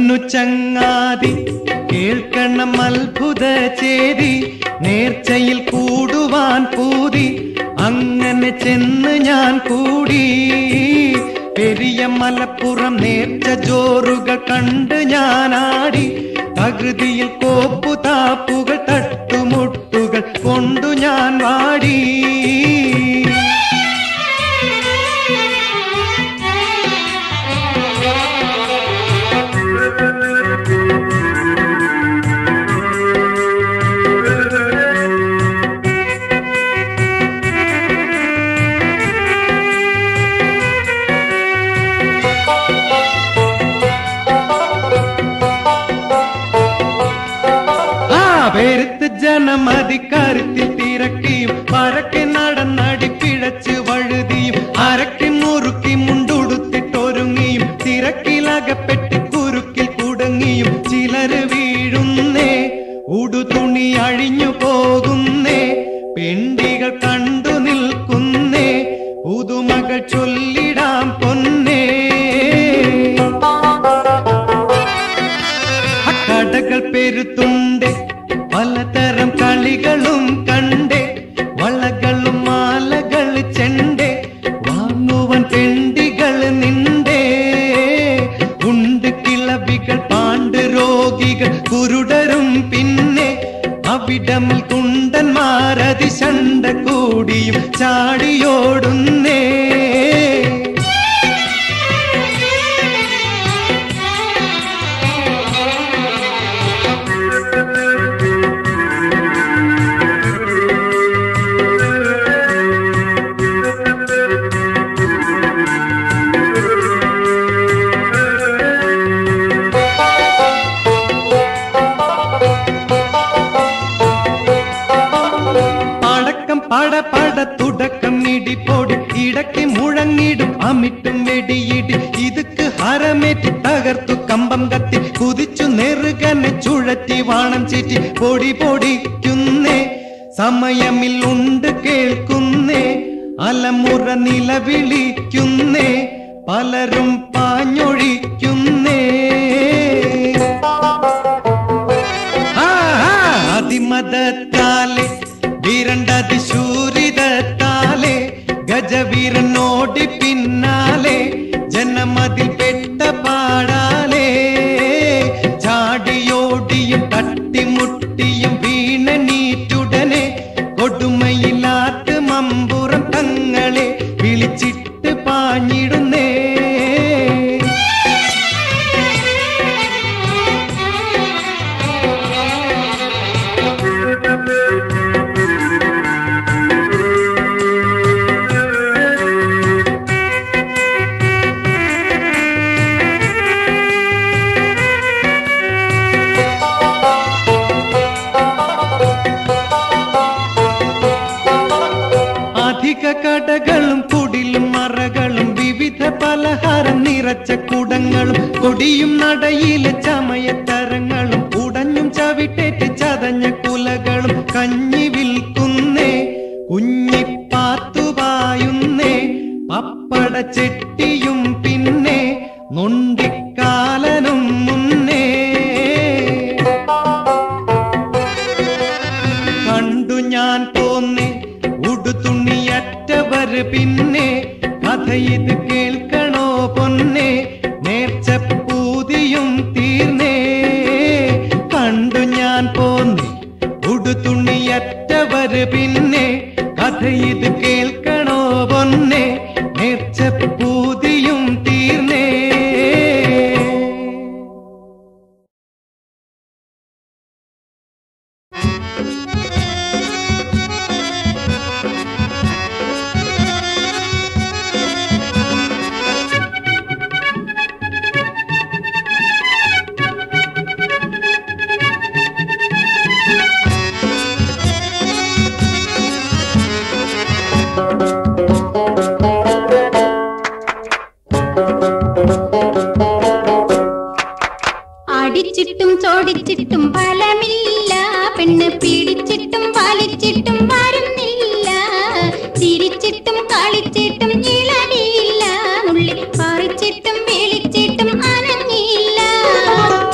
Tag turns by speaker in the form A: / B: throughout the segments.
A: പൊന്നു ചങ്ങാതി കേൾക്കണം അത്ഭുത ചേരി നേർച്ചയിൽ കൂടുവാൻ പൂതി അങ്ങനെ ചെന്ന് ഞാൻ കൂടി പെരിയ മലപ്പുറം നേർച്ച ജോറുകൾ കണ്ട് ഞാൻ ആടി തകൃതിയിൽ കോപ്പു താപ്പുകൾ തട്ടുമുട്ടുകൾ കൊണ്ടു ഞാൻ വാടി ആ പെരുത്ത് ജനമതി കരുത്തിൽ തിരക്കിയും പരക്കെ നടന്നടി പിഴച്ച് വഴുതിയും അരക്കി മുറുക്കി മുണ്ടുടുത്തിട്ടൊരുങ്ങിയും തിരക്കിലകപ്പെട്ട് കുരുക്കിൽ കുടുങ്ങിയും ചിലര് വീഴുന്നേ ഉടുതുണി അഴിഞ്ഞു പോകുന്നേ പെണ്ടികൾ കണ്ടു നിൽക്കുന്നേ പുതുമകൾ ചൊല്ലിടാം പൊന്നേ കടകൾ പെരുത്തുണ്ട് പലതരം കളികളും കണ്ട് വളകളും മാലകൾ ചെണ്ട് വാങ്ങുവൻ പെണ്ടികൾ നിണ്ടേ ഉണ്ട് കിളവികൾ പാണ്ട് രോഗികൾ കുരുടരും പിന്നെ അവിടമിൽ കുണ്ടന്മാരതി ശണ്ട കൂടിയും ചാടിയോടുന്നേ പടക്കം പട പട തുടക്കം ഇടിപ്പൊടി ഇടയ്ക്ക് മുഴങ്ങിടും അമിട്ടും വെടിയിടി ഇതുക്ക് ഹരമേറ്റി തകർത്തു കമ്പം കത്തി കുതിച്ചു നെറുകനെ ചുഴറ്റി വാണം ചീറ്റി പൊടി പൊടിക്കുന്നേ സമയമിൽ ഉണ്ട് കേൾക്കുന്നേ അലമുറ നിലവിളിക്കുന്നേ പലരും പാഞ്ഞൊഴിക്കുന്നേ ആഹാ, അതിമതത്താലെ വിരണ്ടതി ശൂരിതത്താലെ ഗജവീരനോടി പിന്നാലെ ജനമതിൽ പെട്ട പാടാലെ ചാടിയോടിയും തട്ടിമുട്ടിയും വീണനീറ്റുടനെ കൊടുമയിലാത്ത് മമ്പുറം തങ്ങളെ വിളിച്ചിട്ട് പാഞ്ഞിടുന്നേ അധിക കടകളും കുടിലും മറകളും വിവിധ പലഹാരം നിറച്ച കുടങ്ങളും കൊടിയും നടയിലെ ചമയത്തരങ്ങളും ഉടഞ്ഞും ചവിട്ടേറ്റ് ചതഞ്ഞ കുലകളും കഞ്ഞി വിൽക്കുന്നേ കുഞ്ഞിപ്പാത്തുപായുന്നേ പപ്പട ചെട്ടിയും പിന്നെ നൊണ്ടിക്കാലനും മുന്നേ കണ്ടു ഞാൻ പോന്നെ ഉടുതുണിയറ്റവര് പിന്നെ കഥ ഇത് കേൾക്കണോ പൊന്നെ നേർച്ച പൂതിയും തീർന്നേ കണ്ടു ഞാൻ പോന്നെ ഉടുതുണിയറ്റവര് പിന്നെ കഥ ഇത് കേൾക്കണോ പൊന്നെ നേർച്ച പൂതിയും തീർന്നേ
B: അടിച്ചിട്ടും ചോടിച്ചിട്ടും ഫലമില്ല പെണ്ണ് പിടിച്ചിട്ടും വലിച്ചിട്ടും വരുന്നില്ല ചിരിച്ചിട്ടും കളിച്ചിട്ടും ഇളകിയില്ല നുള്ളി പറിച്ചിട്ടും വിളിച്ചിട്ടും അനങ്ങിയില്ല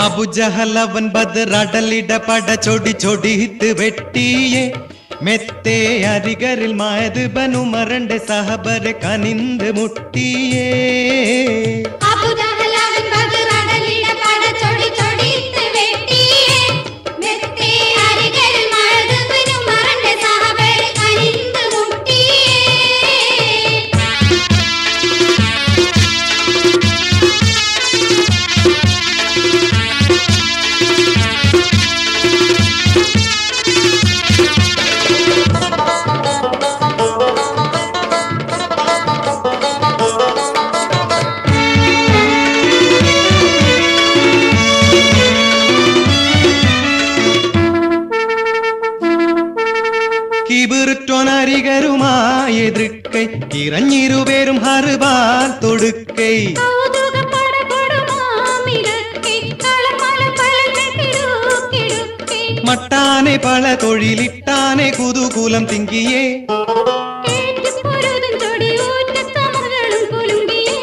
A: അബുജഹൽ അവൻ ബദർ അടലിട പട ചൊടി ചൊടിത്ത് വെട്ടിയേ മെത്തേ അരികരിൽ മായത് ബനു മറന്റെ സഹബരെ കനിന്ത് മുട്ടിയേ
B: അബുജഹലവൻ ബദറടലിട പട ചൊടി ചൊടിത്ത് വെട്ടിയേ. മെത്തേ അരികളിൽ മഴതുവിനും മറന്റെ സഹബർ കനിந்து മുട്ടിയേ.
A: കിബിറുറ്റോനരികരുമായ എതിർക്കൈ ഇറഞ്ഞിരുപേരും ഹറുപാൽ തൊടുക്കൈ
B: കൗതുകപ്പട കൊടുമാമിടക്കേ. കളമല പളന്ന കിടുക്കിടുക്കേ.
A: മട്ടാനെ പല തൊഴിലിട്ടാനെ കുതൂകൂലം തിങ്കിയേ
B: ഏറ്റുപൊരുതും ചൊടിയൂറ്റത്തമകളും കുലുങ്ങിയേ.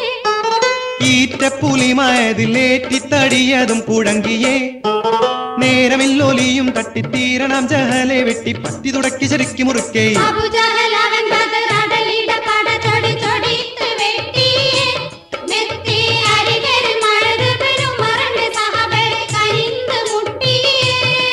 A: ഈറ്റപ്പുലിമായതിലേറ്റിത്തടിയതും കുഴങ്കിയേ നേരമില്ലൊലിയും തട്ടിത്തീരണം ജഹലെ വെട്ടി പറ്റി തുടക്കി ശരിക്ക് മുറുക്കേ
B: അബുജഹലവൻ ബദറടലിട പട ചൊടി ചൊടിത്ത് വെട്ടിയേ. മെത്തേ അരികരിൽ മഴതുവിനും മറന്റെ സഹബർ കനിந்து മുട്ടിയേ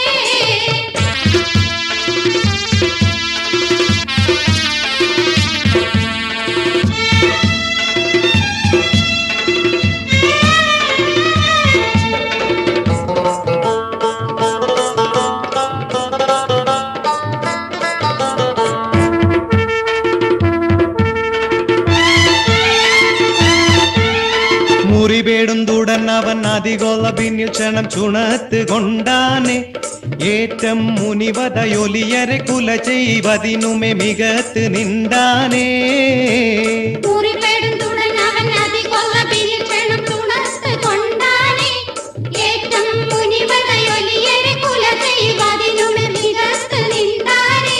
A: മുറിവേടും തുടൻ അവൻ അതികൊള്ള പിന്നിൽ ക്ഷണം ചുണത്ത് കൊണ്ടാനെ ഏറ്റം മുനിവതയൊലിയരെ കുല ചെയ്വതിനുമെ മികത്ത് നിന്താനേ
B: മുറിപ്പെടും തുടങ്ങവൻ അതികൊള്ള പിരിക്ഷണം തുണത്ത് കൊണ്ടാനെ ഏറ്റം മുനിവതയൊലിയരെ കുല ചെയ്വതിനുമെ മികത്ത് നിന്താനേ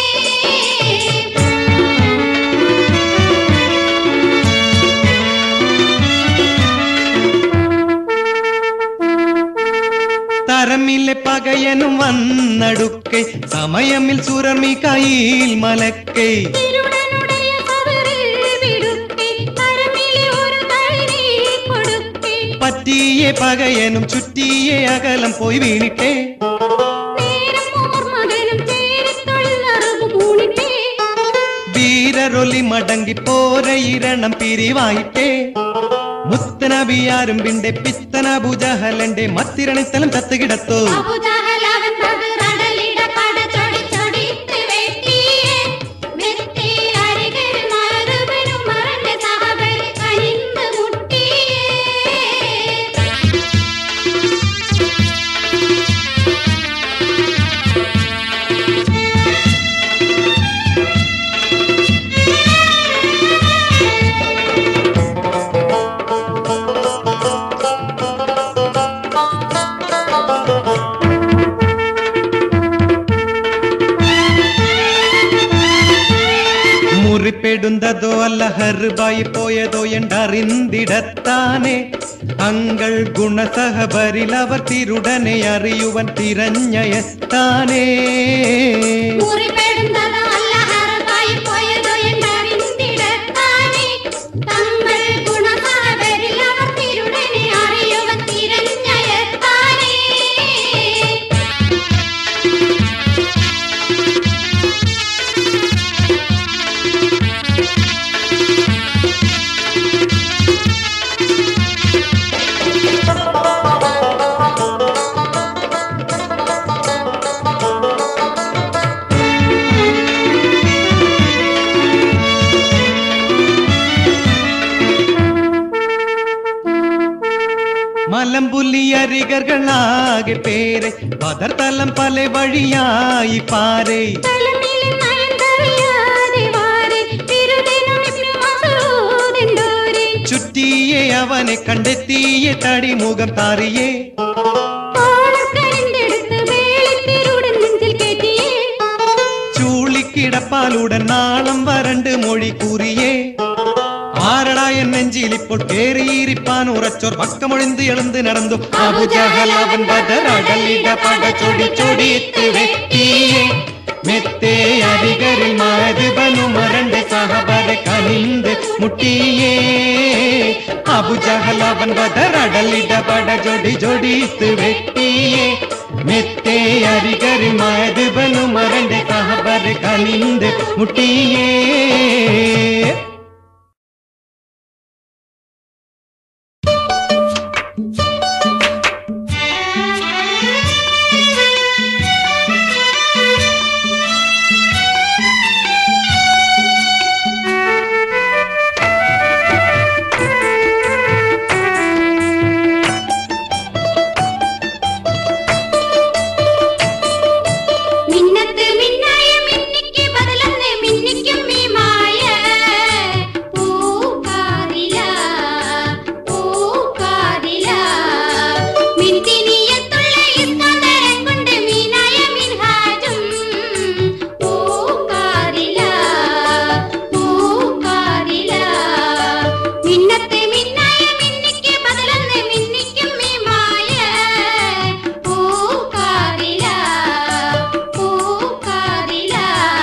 A: തരമില്ലെ പകയനും വന്നടുക്കൈ സമയമിൽ സുരമി കയ്യിൽ മലക്കൈ
B: തിരുടനുடைய കവറിൽ വിടുക്കെ കരമിലെ ഒരു തൈ കൊടുക്കെ
A: പറ്റിയെ പകയനും ചുറ്റിയെ അകലം പോയി വീണിട്ടേ
B: നേരം ഓർമ്മകനും ചേരിത്തൊഴിലറിവ് മൂണിട്ടേ
A: വീരരൊലി മടങ്ങി പോരയിരണം പിരിവായിട്ടേ മുത്തനബിയാരും പിന്റെ പിത്തനബുജഹലന്റെ മത്തിരണിത്തലം ചത്തുകിടത്തു
B: അബുജഹലവൻ ബദറടലിട പട ചൊടി ചൊടിത്ത് വെട്ടിയേ. മെത്തേ അരികരിൽ മറുവിനും മറന്റെ സഹബർ കനിந்து മുട്ടിയേ
A: മുറിപ്പെടുന്നതോ അല്ല ഹെറുബായി പോയതോ എണ്ടറിന്തിടത്താനെ അങ്കൾ ഗുണസഹബരിൽ അവർ തിരുടനെ അറിയുവൻ തിരഞ്ഞയത്താനേ
B: മുറിപ്പെടുന്നത് അല്ല ഹറുതായി പോയതോ എന്നറിന്തിടത്താനേ. തങ്ങൾ ഗുണസഹകരിൽ അവർ തിരുടനെ അറിയുവൻ തിരഞ്ഞയത്താനേ.
A: മലമ്പുലിയരികர்களാകെ പേരെ പതർത്തലം പല വഴിയായി പാരേ
B: തലമിലെ നയന്തറിയാതെ വാരെ തിരുദിനം ഇബ്നു മസ്ഊദിൻഡോരെ.
A: ചുറ്റിയെ അവനെ കണ്ടെത്തിയ തടിമുഖം താറിയേ
B: കോളക്കരിന്തെടുത്ത് വേളിത്തിരുടൻ നെഞ്ചിൽ കയറ്റിയേ.
A: ചൂളിക്കിടപ്പാലുടൻ നാളം വരണ്ട് മൊഴി കൂറിയേ ആരടായ നെഞ്ചിൽ ഇപ്പോൾ കേറിയിരിപ്പാൻ ഉറച്ചോർ പക്കമൊഴിந்து എളുந்து നടന്നു അബുജഹൽ അവൻ ബദറടലിട പട ചൊടി ചൊടിത്ത് വെട്ടിയേ മെത്തേ അരികരിൽ മാരുബനു മരണ്ട് സഹബരെ കനിന്ത് മുട്ടിയേ അബുജഹൽ അവൻ ബദറടലിട പട ചൊടി ചൊടിത്ത് വെട്ടിയേ മെത്തേ അരികരിൽ മാരുബനു മരണ്ട് സഹബരെ കനിന്ത് മുട്ടിയേ
B: മിന്നത്ത് മിന്നായ മിന്നിക്ക് ബദലന്ന് മിന്നിക്കും ഈ മായ പൂക്കാതില പൂക്കാതില മിന്തിനിയത്തുള്ള ഇസ്കന്ദരം കൊണ്ട് മീനായ മിൻഹാജും പൂക്കാതില പൂക്കാതില മിന്നത്ത് മിന്നായ മിന്നിക്ക് ബദലന്ന് മിന്നിക്കും ഈ മായ പൂക്കാതില പൂക്കാതില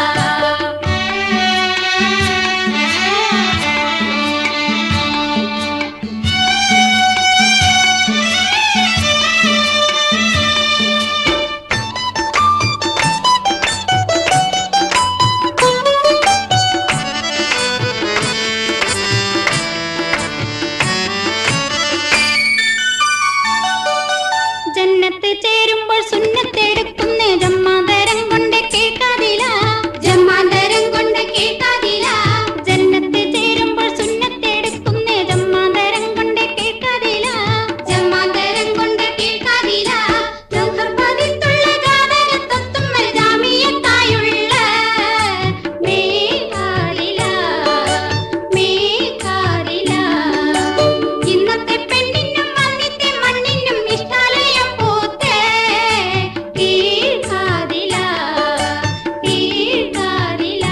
B: ജന്നത്ത് ചേരുമ്പോൾ സുന്നത്തെടുക്കുന്ന ജമ്മാന്തരം കൊണ്ട് കേൾക്കാതില്ല ജമ്മാന്തരം കൊണ്ട് കേൾക്കാതില്ല ജന്നത്ത് ചേരുമ്പോൾ സുന്നത്തെടുക്കുന്ന ജമ്മാന്തരം കൊണ്ട് കേൾക്കാതില്ല ജമ്മാന്തരം കൊണ്ട് കേൾക്കാതില്ല ലോകപതിത്തുള്ള ജാതകത്വത്തുമ്മൽ ജാമിയത്തായുള്ള മേഘാലില മേഘാലില ഇന്നത്തെ പെണ്ണിനും വന്നിത്തെ മണ്ണിനും ഇഷ്ടാലയം പോത്തെ കീഴ്കാതില കീഴ്കാതില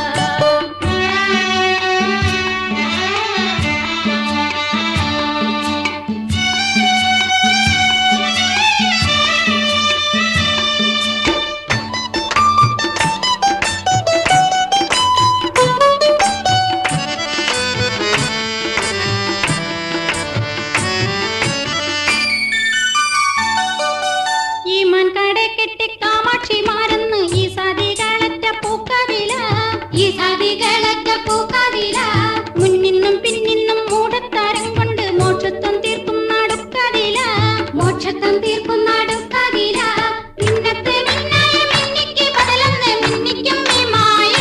B: ഈ മൺകട കെട്ടി കാമാക്ഷി മാറുന്നു ഈ സതികളറ്റ പൂക്കവില ഈ സതികളറ്റ പൂക്കവില മുന്നിന്നും പിന്നിന്നും മൂടത്താരം കൊണ്ട് മോക്ഷത്വം തീർക്കും നടുക്കതില മോക്ഷത്വം തീർക്കും നടുക്കതില മിന്നത്ത് മിന്നായ മിന്നിക്ക് ബദലന്ന് മിന്നിക്കും ഈ മായ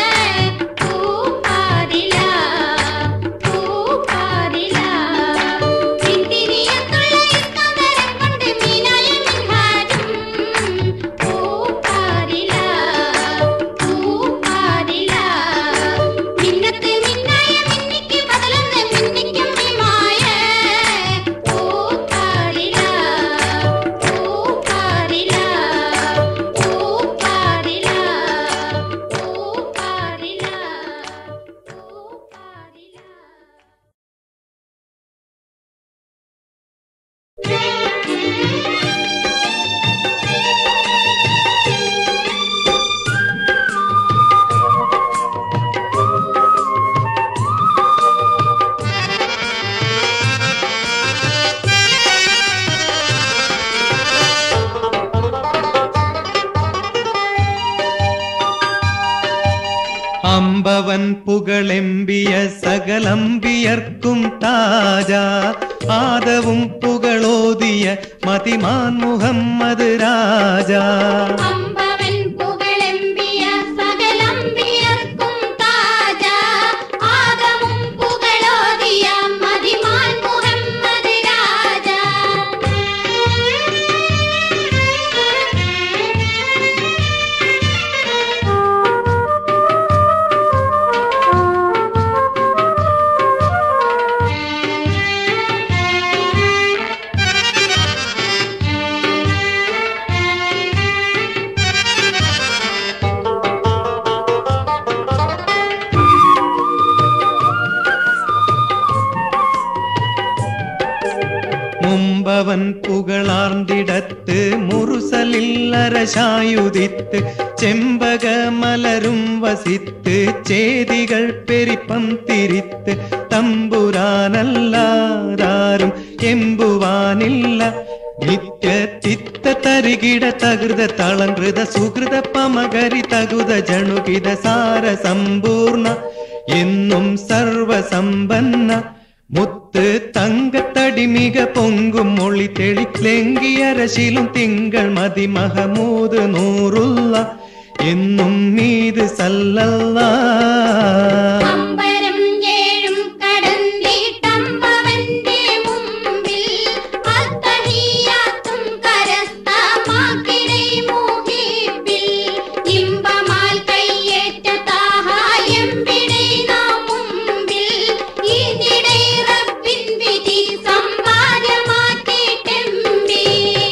B: പൂക്കാതില പൂക്കാതില ചിന്തിനിയത്തുള്ള ഇസ്കന്ദരം കൊണ്ട് മീനായ മിൻഹാജും പൂക്കാതില പൂക്കാതില മിന്നത്ത് മിന്നായ മിന്നിക്ക് ബദലന്ന് മിന്നിക്കും ഈ മായ പൂക്കാതില പൂക്കാതില പൂക്കാതില പൂക്കാതില പൂക്കാതില
A: അമ്പവൻ പുകളെമ്പിയ സകലംബിയർക്കും താജ ആദവും പുകളോതിയ മതിമാൻ മുഹമ്മദ് രാജ
B: അമ്പവൻ പുകളെമ്പിയ സകലംബിയർക്കും താജ ആദമും പുകളോതിയ മതിമാൻ മുഹമ്മദ് രാജ
A: മുമ്പവൻ പുകളാർന്നിടത്ത് മുറുസലില്ലരശായുദിത്ത് ചെമ്പക മലരും വസിത്ത് ചേതികൾ പെരിപ്പം തിരിത്ത് തമ്പുരാനല്ലാതാരും എമ്പുവാനില്ല നിത്യ ചിത്ത തരികിട തകൃത തളങ്കൃത സുഹൃത പമകരി തകുത ജണുകിത സാര സമ്പൂർണ എന്നും സർവസമ്പന്ന മുത്ത് തങ്കത്തടിമിക പൊങ്കും മൊളി തെളിത്ലെങ്കിയരശിലും തിങ്കൾ മതി മഹമൂദ് നൂറുള്ള എന്നും മീത് സല്ലല്ലാ
B: അമ്പരം ഏഴും കടന്നിട്ടമ്പവന്റെ മുമ്പിൽ അത്തഹിയാത്തും കരസ്ഥമാക്കിടൈ മുഹിബിൽ ഇമ്പമാൽ കയ്യേറ്റ താഹായമ്പിടൈ നാം മുമ്പിൽ ഇതിടൈ റബ്ബിൻ വിധി സമ്പാദ്യമാക്കിയിട്ടെമ്പി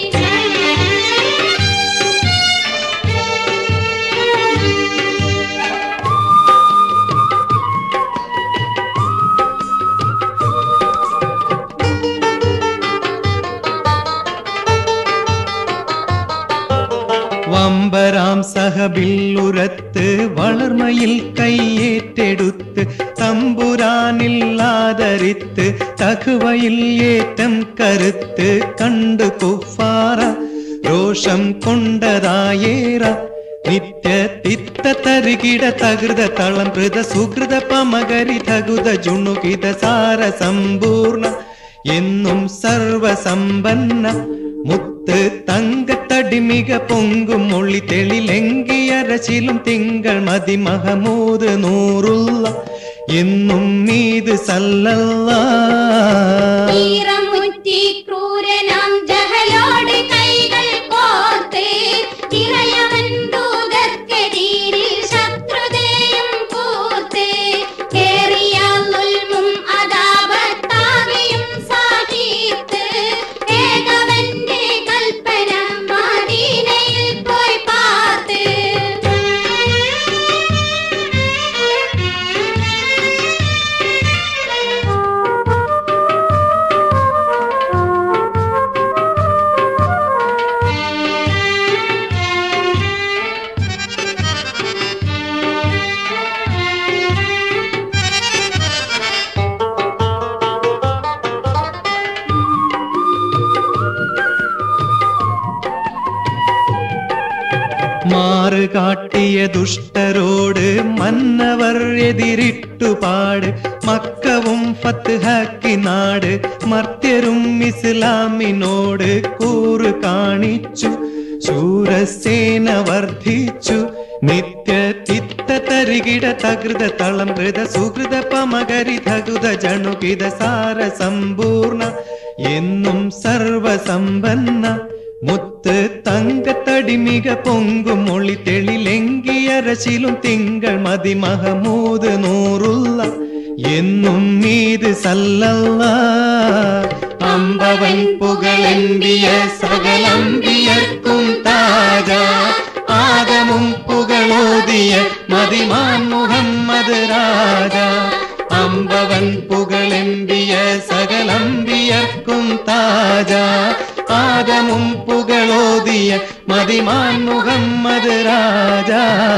A: വമ്പരാം സഹബില്ലുരത്ത് വളർമയിൽ കൈയേറ്റെടുത്ത് തമ്പുരാനില്ലാതരിത്ത് തകുവയിൽ ഏറ്റം കരുത്ത് കണ്ടു കുഫാറ രോഷം കൊണ്ടതായേറ നിത്യ തിത്ത തരുകിട തകൃത തളം കൃത സുഹൃത പമകരി തകുത ജുണുകിത സാര സമ്പൂർണ എന്നും സർവസമ്പന്ന മുത്ത് തങ്കത്തടിമിക പൊങ്കും മൊഴി തെളിലെങ്കിയരശിലും തിങ്കൾ മതി മഹമൂദ് നൂറുള്ള എന്നും മീത് സല്ലല്ലാ
B: ഈറമുറ്റി ക്രൂരനാം ജഹലോട് കൈകൾ കോർത്ത് ഇറയവൻ ദൂതർക്കെതിരിൽ ശത്രുതയും കൂർത്ത് ഏറിയാലും അതാപത്താകെയും സാഹിത്ത് ഏകവന്റെ കൽപ്പന മദീനയിൽ പോയി പാർത്ത്
A: മാറ് കാട്ടിയ ദുഷ്ടരോട് മന്നവർ എതിരിട്ടു പാട് മക്കവും ഫത്ഹാക്കി നാട് മർത്യരും ഇസ്ലാമിനോട് കൂറ് കാണിച്ചു ശൂരസേന വർദ്ധിച്ചു നിത്യ ചിത്ത തരികിട തകൃത തളം കൃത സുഹൃത പമകരി തകുത ജണുകിത സാര സമ്പൂർണ എന്നും സർവസമ്പന്ന മുത്ത് തങ്കത്തടിമിക പൊങ്കും മൊഴി തെളിലെങ്കിയരശിലും തിങ്കൾ മതി മഹമൂദ് നൂറുള്ള എന്നും മീത് സല്ലല്ല അമ്പവൻ പുകളെമ്പിയ സകലമ്പിയർക്കും താജ ആദമും പുകളോതിയ മതിമാൻ മുഹമ്മദ് രാജ അമ്പവൻ പുകളെമ്പിയ സകലമ്പിയർക്കും താജ ആദമും പുകളോതിയ മതിമാൻ മുഹമ്മദ് രാജ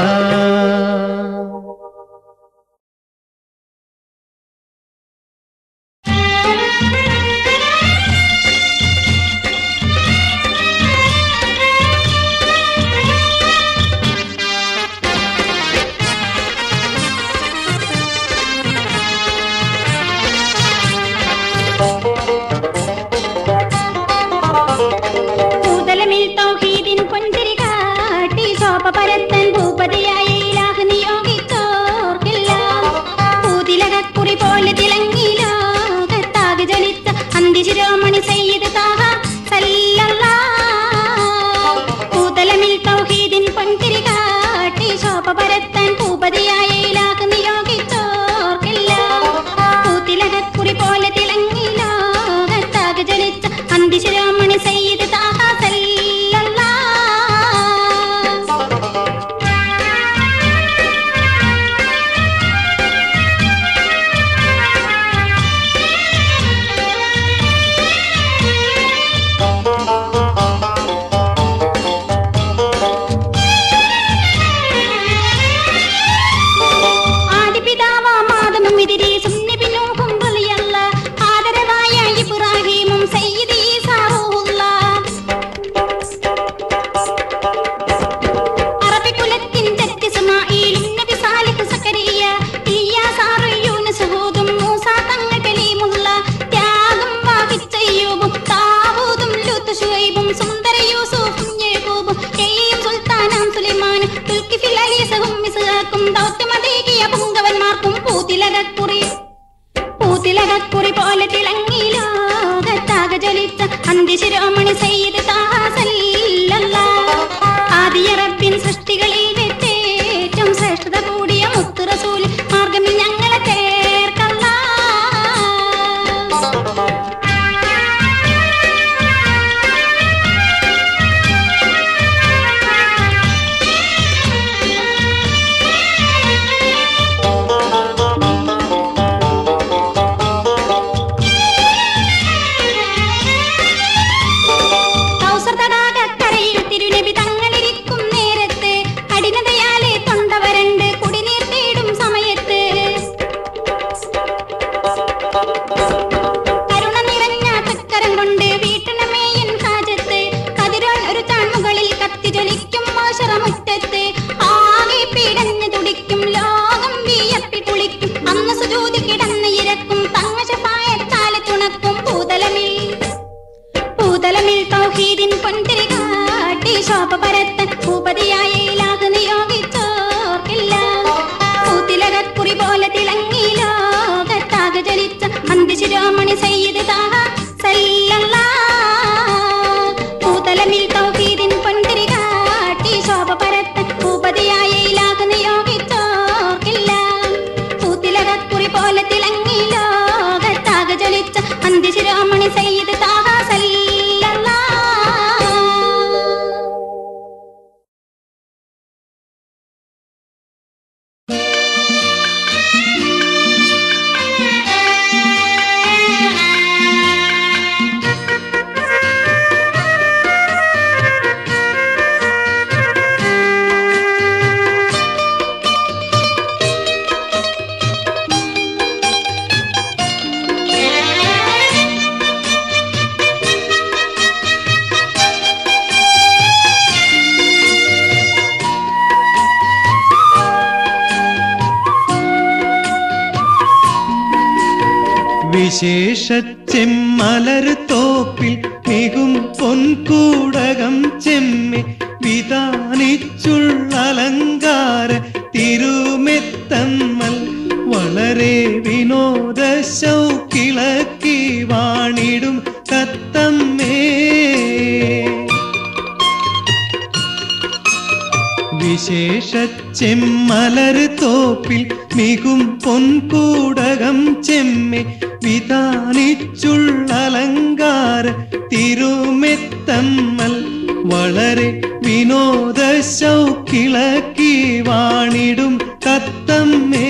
B: ഭൂതലമിൽ തൗഹീദിൻ പൊൻതിരി കാട്ടി ശോഭ പരത്തൻ ഭൂപതിയായ ഇലാഹ് നിയോഗിച്ചോർക്കെല്ലാം പൂതിലകക്കുറി പോലെ തിളങ്ങി ലോകത്താകെ ജനിച്ച അന്തിശിരോമണി സയ്യിദ് താഹ സല്ലല്ലാ ഭൂതലമിൽ തൗഹീദിൻ പൊൻതിരി കാട്ടി ശോഭ പരത്തൻ ഭൂപതിയായ ഇലാഹ് നിയോഗിച്ചോർക്കെല്ലാം പൂതിലകക്കുറി പോലെ തിളങ്ങി ലോകത്താകെ ജനിച്ച അന്തിശിരോമണി സയ്യിദ് താഹ സല്ലല്ലാ ജ്വലിച്ച അന്ത്യശിരോമണി സയ്യിദ് താഹ സല്ലല്ലാഹ്. ആദിയ റബ്ബിൻ സൃഷ്ടികളിൽ വെച്ചേറ്റവും ശ്രേഷ്ഠത കൂടിയ മുത്തു റസൂൽ മാർഗമിൽ ഞങ്ങളെ ചേർക്കല്ലാ കൗസർ തടാകക്കരയിൽ തിരുനബി തങ്ങളിരിക്കും നേരത്ത് കഠിനതയാലെ തൊണ്ട വരണ്ട് കുടിനീർ തേടും സമയത്ത് കരുണ നിറഞ്ഞ ചക്കരം കൊണ്ട് വീട്ടണമേയൻ ഹാജത്ത് കതിരോൻ ഒരു താൺമുകളിൽ കത്തി ജ്വലിക്കും മോശറമുറ്റത്ത് ആകെ പിടഞ്ഞു തുടിക്കും ലോകം വിയപ്പി കുളിക്കും അന്ന് സുജൂതി കിടന്ന് ഇരക്കും തങ്ങശപായത്താലെ തുണക്കും ഭൂതലമിൽ ഭൂതലമിൽ തൗഹീദിൻ പൊൻതിരി കാട്ടി ശോഭ പരത്തൻ ഭൂപതിയായ ഇലാഹ് നിയോഗിച്ചോർക്കില്ല പൂത്തിലകക്കുറി പോലെ തിളങ്ങി ലോകത്താകെ ജ്വലിച്ച അന്ത്യശിരോമണി സയ്യിദ് താഹ സല്ലല്ലാഹ്. ഭൂതലമിൽ തൗഹീദിൻ പൊൻതിരി കാട്ടി ശോഭ പരത്തൻ ഭൂപതിയായ ഇലാഹ് നിയോഗിച്ചോർക്കില്ല പൂത്തിലകക്കുറി പോലെ തിളങ്ങി ലോകത്താകെ ജ്വലിച്ച അന്ത്യശിരോമണി സയ്യിദ് താഹ സല്ലല്ലാഹ്.
A: വിശേഷ ചെമ്മലര് തോപ്പിൽ മികും പൊൻകൂടകം ചെമ്മി വിധാനിച്ചുള്ള അലങ്കാര തിരുമെത്തമ്മൽ വളരെ വിനോദ ശൗക്കിളക്കി വാണിടും തത്തമ്മേ വിശേഷ ചെമ്മലര് തോപ്പിൽ മികും പൊൻകൂടകം ചെമ്മെ വിധാനിച്ചുള്ള അലങ്കാര തിരുമെത്തമ്മൽ വളരെ വിനോദ ശൗക്കിളക്കി വാണിടും തത്തമ്മേ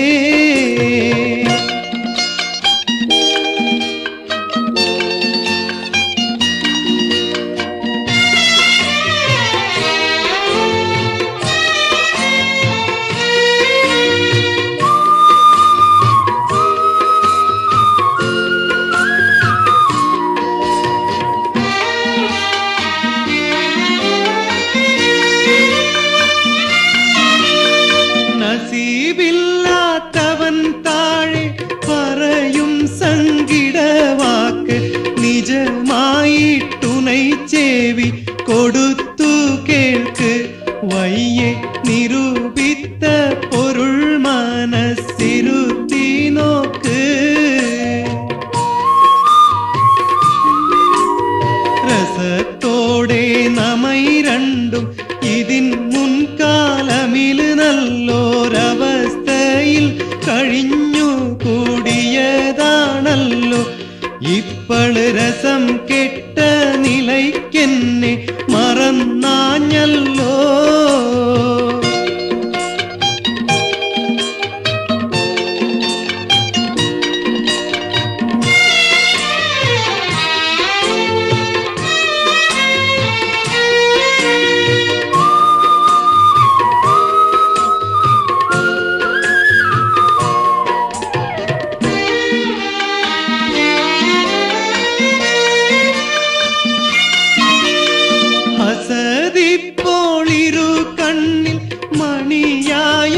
A: നസീബില്ലാത്തവൻ താഴെ പറയും സങ്കിടവാക്ക് നിജമായിട്ടുണൈ ചേവി കൊടുത്തു കേൾക്ക് വയ്യെ നിരൂപിത്ത പൊരുൾ മനസ്സിരുത്തി നോക്ക് രസത്തോടെ നമൈ രണ്ടും ഇതിൻ മുൻകാലമില് നല്ലൊരവസ്ഥയിൽ കഴിഞ്ഞു കൂടിയതാണല്ലോ ഇപ്പള് രസം കെട്ട നിലയ്ക്കെന്നെ മറന്നാഞ്ഞല്ലോ ഹസതിപ്പോളിരു കണ്ണിൽ മണിയായ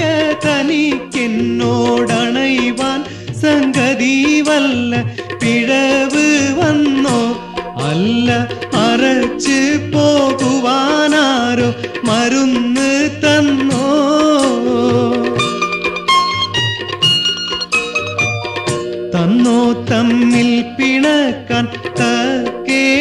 A: തനിക്കെന്നോടണയുവാൻ സംഗതി വല്ല പിഴവ് വന്നോ അല്ല അരച്ച് പോകുവാനാരോ മരുന്ന് തന്നോ തന്നോ തമ്മിൽ പിണക്കാൻ തക്കേ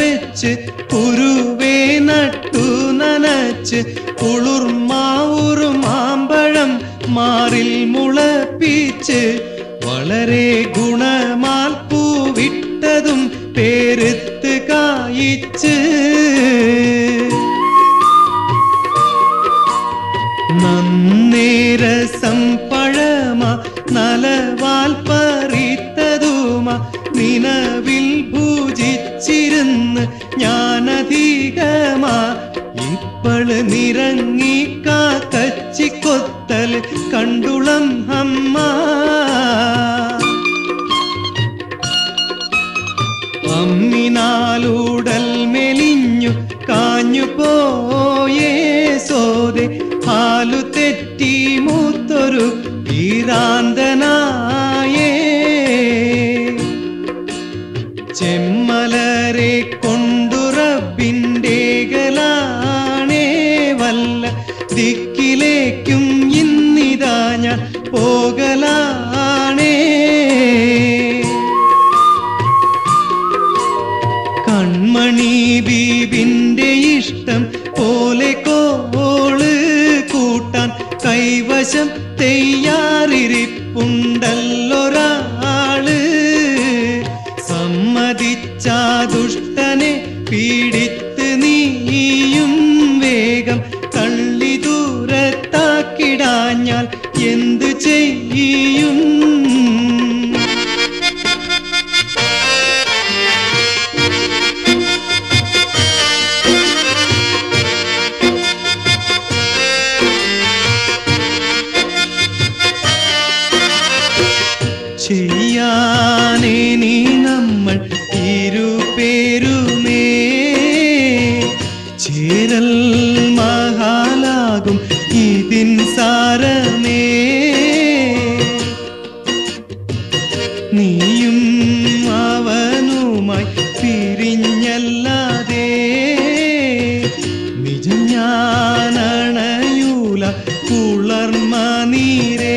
A: വെച്ച് കുരുവേ നട്ടു നനച്ച് കുളിർമാവുറും മാമ്പഴം മാറിൽ മുളപ്പിച്ച് വളരെ ഗുണമാൽ പൂവിട്ടതും പേരുത്ത് കായിച്ച് നന്നേരസം പഴമ നലവാൽ പറിത്തതുമ നിലവിൽ ഭൂജിച്ചിരുന്ന് ഞാനധികമാ ഇപ്പള് നിറങ്ങി കാക്കച്ചിക്കൊത്തൽ കണ്ടുളം അമ്മ അമ്മിനാലൂടൽ മെലിഞ്ഞു കാഞ്ഞു പോയേ സോതെ ഹാലു തെറ്റി മൂത്തൊരു വീരാന്തനായേ ചെമ്മലരെ കൊണ്ടുറബിൻ്റെ ഗലാണേ വല്ല ദിക്കിലേക്കും ഇന്നിതാ ഞാൻ പോകലാണേ കൺമണി ബീബിന്റെ ഇഷ്ടം പോലെ കോള് കൂട്ടാൻ കൈവശം തെയ്യാറിരിപ്പുണ്ടല്ലൊരാള് സമ്മതിച്ച ദുഷ്ടനെ പീഡിത്ത് നീയും വേഗം തള്ളി ദൂരത്താക്കിടാഞ്ഞാൽ എന്തു ചെയ്യും ചെയ്യാനേ നീ നമ്മൾ ഇരുപേരുമേ ചേരൽ മഹാലാകും ഇതിൻ സാരമേ നീയും അവനുമായി പിരിഞ്ഞല്ലാതെ നിജം ഞാനണയൂല കുളർമ നീരേ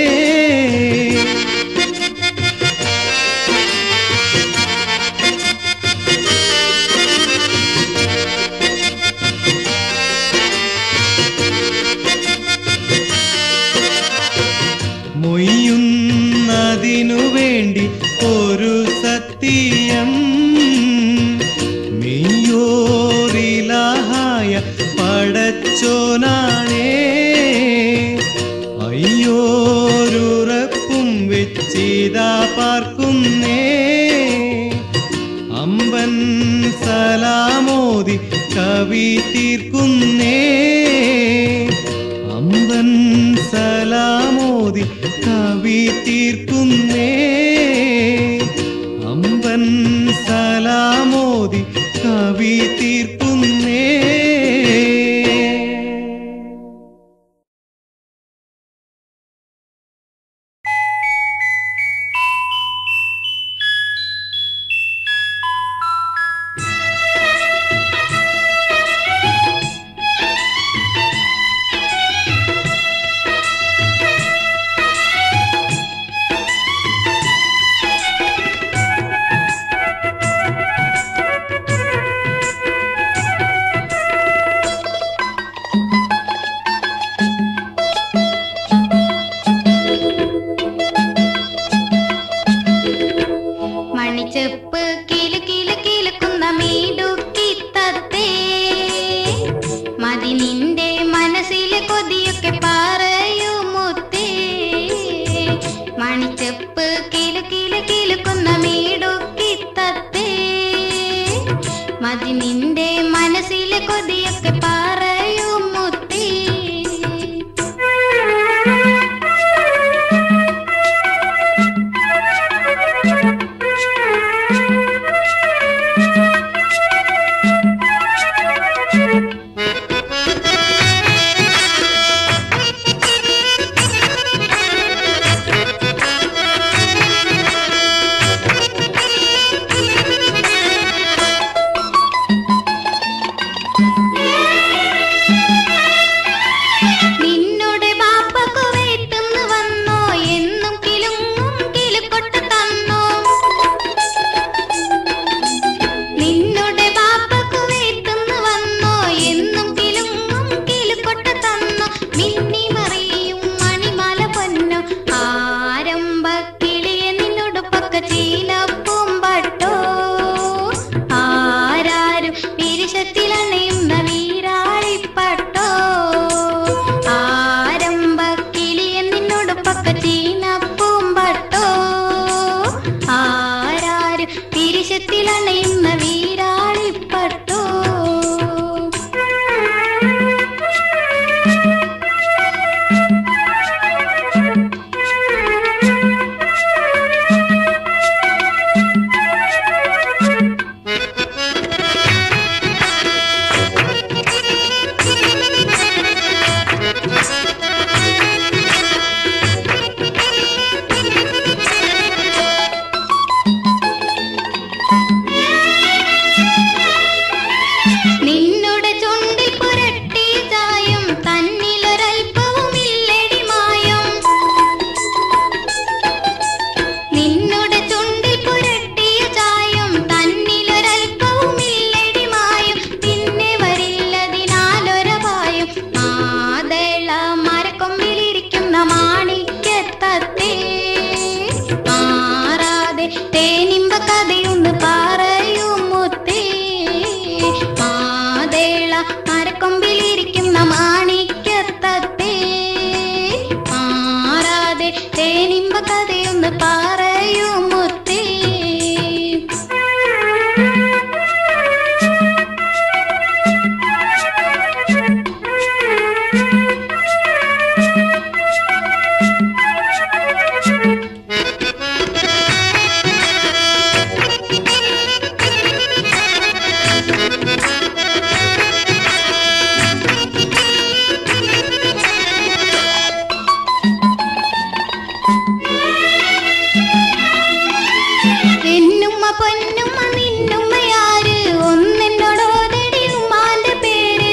A: മൊയ്യുന്നതിനു വേണ്ടി ഒരു സത്യം മെയ്യോറിലാഹായ പടച്ചോനാണേ അയ്യോരുറപ്പും വെച്ചിതാ പാർക്കുന്നേ അമ്പൻ സലാമോദി കവി തീർക്കുന്നേ അമ്പൻ സലാമോദി കവി തീർക്കുന്നേ അമ്പൻ സലാമോദി കവി തീർക്കുന്നേ
B: മണിച്ചെപ്പ് കിലു കിലു കിലുക്കുന്ന മീടുക്കി തത്തേ മതി നിന്റെ മനസ്സിലെ കൊതിയൊക്കെ പറയൂ മുത്തേ മണിച്ചെപ്പ് കിലു കിലു കിലുക്കുന്ന മീടുക്കി തത്തേ മതി നിന്റെ മനസ്സിലെ കൊതിയൊക്കെ പറയൂ മുത്തേ മാതേള മരക്കൊമ്പിലിരിക്കുന്ന മാണിക്യത്തത്തെ മാറാതെ തേനിമ്പ കഥയൊന്ന് പറയൂ മുത്തേ എന്നുമ്മ പൊന്നുമ്മ നിന്നുമ്മയാര് ഒന്നെന്നോടോതടി ഉമ്മാന്റെ പേര്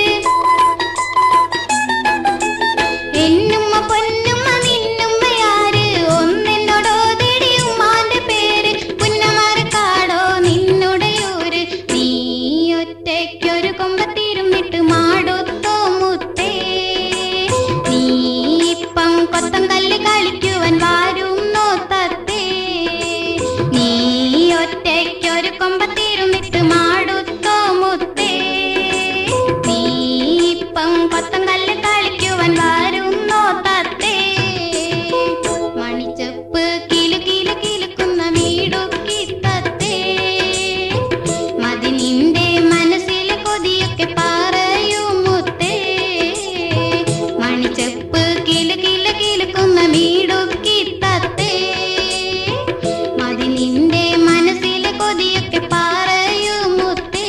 B: എന്നുമ്മ പൊന്നുമ്മ നിന്നുമ്മയാര് ഒന്നെന്നോടോതടി ഉമ്മാന്റെ പേര് പുന്നമരക്കാടോ നിന്നുടയൂര് നീ ഒറ്റയ്ക്കൊരു കൊമ്പത്തിരുന്നിട്ട് മാടൊത്തോ മുത്തേ നീ ഇപ്പം കൊത്തം കല്ല് കളിക്കുവാൻ വാരുന്നോ തത്തേ നീ ഒറ്റയ്ക്കൊരു കൊമ്പത്തിരുന്നിട്ട് മാടുത്തോ മുത്തേ നീ ഇപ്പം കൊത്തം കല്ല് കളിക്കുവാൻ വാരുന്നോ തത്തേ മണിച്ചപ്പ് കിലു കിലു കിലുക്കുന്ന വീടൊക്കി തത്തേ മതി നിന്റെ മനസ്സിലെ കൊതിയൊക്കെ പറയൂ മുത്തേ മണിച്ചപ്പ് കിലു കിലു കിലുക്കുന്ന വീടൊക്കി തത്തേ മതി നിന്റെ മനസ്സിലെ കൊതിയൊക്കെ പറയൂ മുത്തേ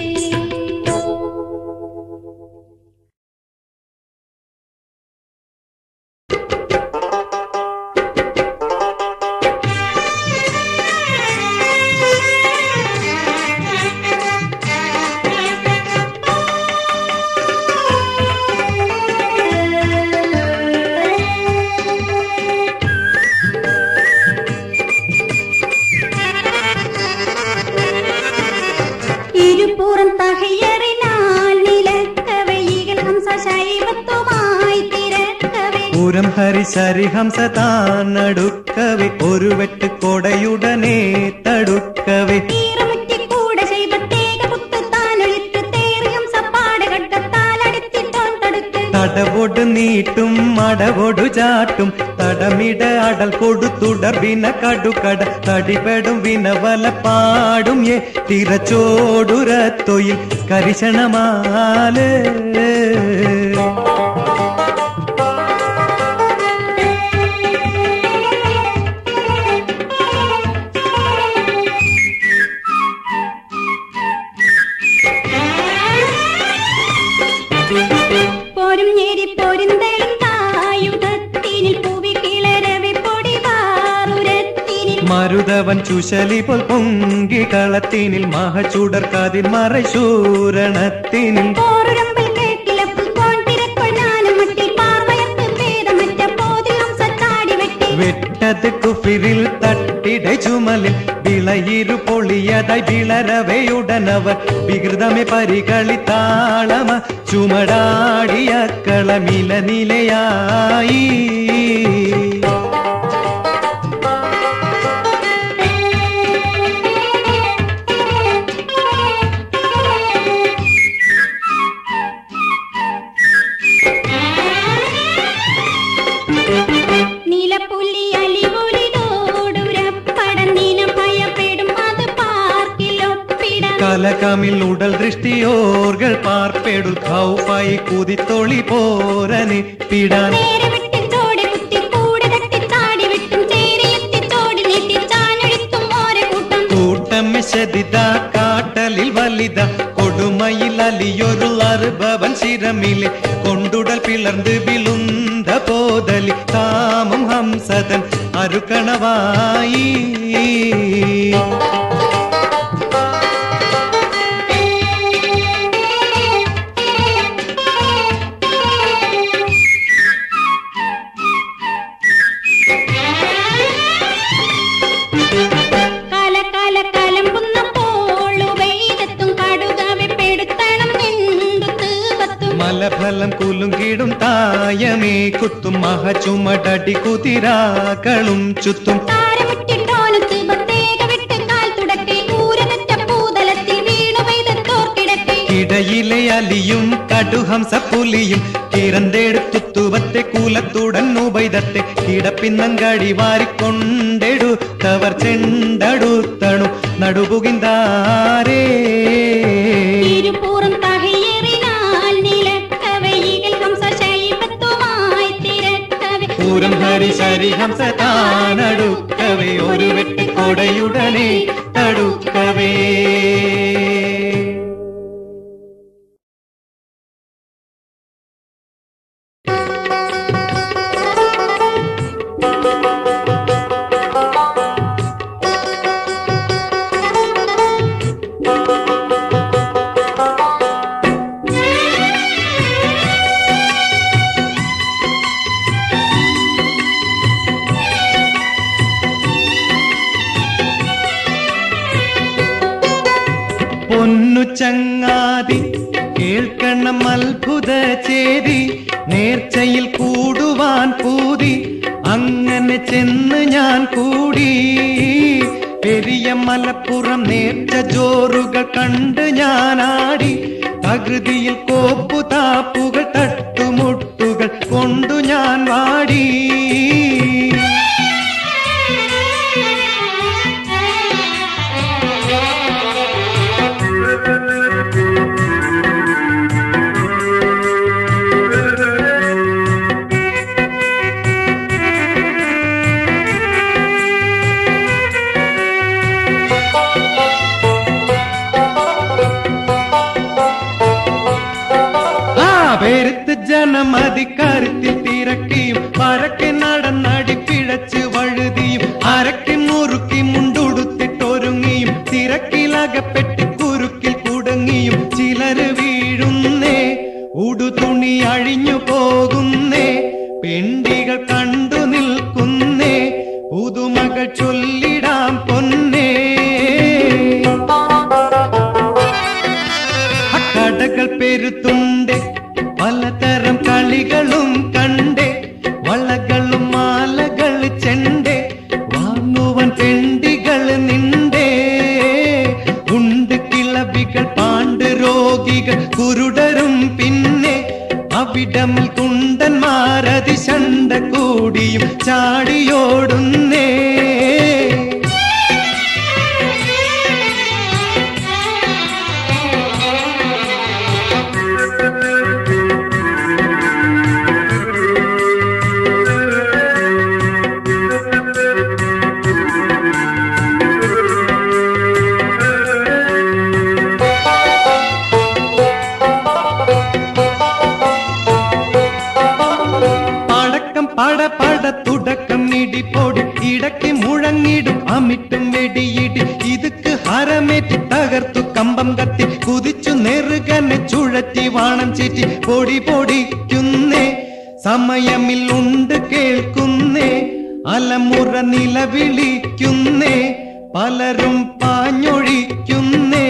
C: ഇരുപുറം തകയറിനാൽ നിലക്കവെ ഈകൾ ഹംസ ശൈവത്വമായി തിരക്കവെ
A: പൂരം ഹരിശരി ഹംസ താനടുക്കവെ ഒരു വെട്ട് കൊടയുടനെ തടുക്കവെ
C: ഈറമുറ്റിക്കൂടെ ശൈവത്തേക പുത്ത് താനൊഴിത്ത് തേറി ഹംസ പാടകട്ടത്താലടിത്തിട്ടോൻ തടുത്ത്
A: തടവൊട് നീട്ടും മടവൊടു ചാട്ടും തടമിട അടൽ കൊടുത്തുടർവിന കടുകട തടിപെടും വിനവല പാടും ഏ തിരച്ചോടുരത്തൊയിൽ കരിശണമാല്
C: പോരും ഞേരി പോരുന്തലും തായുധത്തിനിൽ പൂവി കിളരവെ പൊടി വാറുരത്തിനിൽ
A: മരുതവൻ ചുശലി പോൽ പൊങ്കി കളത്തിനിൽ മഹചൂടർ കതിർ മറശൂരണത്തിനിൽ
C: പോറുരമ്പൽ കേക്കിലപ്പ് കോൺ തിരക്കൊൾ ഞാനും മട്ടിൽ പാർവയത്ത് ഭേദമറ്റ പോതിൽ ഹംസ ചാടി വെട്ടി
A: വെട്ടത് കുഫിരിൽ തട്ടിട ചുമലിൽ വിളയിരു പൊളിയതായി വിളരവയുടനവർ വികൃതമെ പരികളി താളമ ചുമടാടിയ കളമില നിലയായി
C: നീലപ്പുലി അലിപൊലിതോടുരപ്പട നീന ഭയപ്പെടും അത് പാർക്കിലൊപ്പിട
A: കലകമിൽ ഉടൽ ദൃഷ്ടിയോർകൾ പാർപ്പെടുൽ ഖൗഫായി കുതിത്തൊളി പോരനെ പിടാൻ
C: നേരെ വിട്ട് ചോടി കുത്തി കൂടെ തട്ടി താടി വിട്ടും ചേരിയെത്തി ചോടി നീട്ടി ചാഞ്ഞൊഴിത്തും ഓരെ കൂട്ടം
A: കൂട്ടമെശതിത കാട്ടലിൽ വലിത കൊടുമയിൽ അലിയൊരു അറുപവൻ ശിരമിലെ കൊണ്ടുടൽ പിളർന്ന് വിളുന്ത പോതലി കാമം ഹംസതൻ അരുക്കണവായി
C: കല കല കലമ്പുന്ന പോളു വെയിലത്തും കടുകവെ പെടുത്തണം എന്തു തീപത്തും
A: മലഫലം കുലുങ്കിടും തായമേ കുത്തും മഹചുമടടി കുതിരാക്കളും ചുത്തും
C: താരമിട്ടിട്ടോന് തീപത്തേക വിട്ട് കാൽ തുടക്കി ഊരനറ്റ പൂതലത്തിൽ വീണു പെയ്തത്തോർക്കിടത്തെ
A: ഇടയിലെ അലിയും കടുഹംസ പുലിയും കിറന്തെടുത്തുവത്തെ കൂലത്തുടൻ ഉപൈതത്തെ കിടപ്പിന്നങ്കടി വാരിക്കൊണ്ടെടുത്തവർ ചെണ്ടടുത്തണു നടുപുകിന്താരേ
C: ഇരുപൂറും തഹയേറിനാൽ നിലക്കവെ ഈഗൽ ഹംസ ശൈബത്തുമായി തിരക്കവെ
A: പൂരം ഹരി ശരിഹംസ താനടുക്കവേ ഒരു വെട്ടിക്കൊടയുടനെ തടുക്കവേ പൊന്നു ചങ്ങാതി കേൾക്കണം അത്ഭുത ചേതി നേർച്ചയിൽ കൂടുവാൻ പൂതി അങ്ങനെ ചെന്ന് ഞാൻ കൂടി പെരിയ മലപ്പുറം നേർച്ച ജോറുകൾ കണ്ട് ഞാനാടി തകൃതിയിൽ കോപ്പുതാപ്പുകൾ തട്ടുമുട്ടുകൾ കൊണ്ടു ഞാൻ വാടി ആ പെരുത്ത് ജനമതിക്കരുത്തിൽ തിരക്കിയും പരക്കെ നടന്നടി പിഴച്ച് വഴുതിയും അരക്കി മുറുക്കി മുണ്ടുടുത്തിട്ടൊരുങ്ങിയും തിരക്കിലകപ്പെട്ട് കുരുക്കിൽ കുടുങ്ങിയും ചിലര് വീഴുന്നേ ഉടുതുണി അഴിഞ്ഞു പോകുന്നേ പെണ്ടികൾ കണ്ടു നിൽക്കുന്നേ പുതുമകൾ ചൊല്ലിടാം പൊന്നേ കടകൾ പെരുത്തുണ്ട് പലതരം കളികളും കണ്ട് വളകളും മാലകൾ ചെണ്ട് വാങ്ങുവൻ പെണ്ടികൾ നിണ്ടേ ഉണ്ട് കിളവികൾ പാണ്ട് രോഗികൾ കുരുടരും പിന്നെ അവിടമിൽ കുണ്ടന്മാരതി ശണ്ട കൂടിയും ചാടിയോടുന്നേ പടക്കം പട പട തുടക്കം ഇടിപ്പൊടി ഇടയ്ക്ക് മുഴങ്ങിടും അമിട്ടും വെടിയിടി ഇതുക്ക് ഹരമേറ്റി തകർത്തു കമ്പം കത്തി കുതിച്ചു നെറുകനെ ചുഴറ്റി വാണം ചീറ്റി പൊടി പൊടിക്കുന്നേ സമയമിൽ ഉണ്ട് കേൾക്കുന്നേ അലമുറ നിലവിളിക്കുന്നേ പലരും പാഞ്ഞൊഴിക്കുന്നേ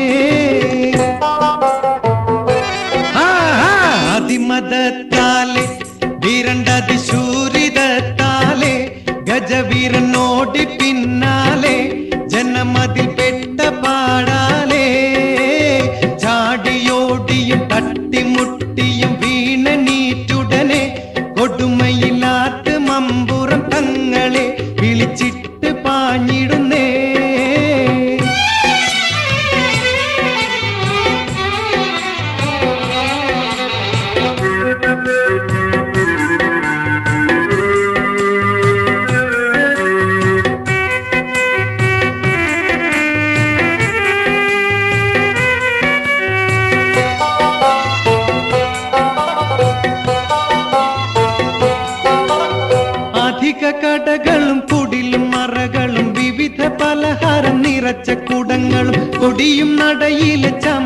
A: ആഹാ, അതിമതത്താലെ വീരണ്ടതി ശൂരിതത്താലെ ഗജവീരനോടി പിന്നാലെ ജനമതിൽ പെട്ട പാടാലെ ചാടിയോടിയും തട്ടിമുട്ടിയും വീണ നീറ്റുടനെ കൊടുമയിലാത്ത് മമ്പുറം തങ്ങളെ വിളിച്ചിട്ട് പാഞ്ഞിടുന്നേ അധിക കടകളും കുടിലും മറകളും വിവിധ പലഹാരം നിറച്ച കുടങ്ങളും കൊടിയും നടയിലെ ചമ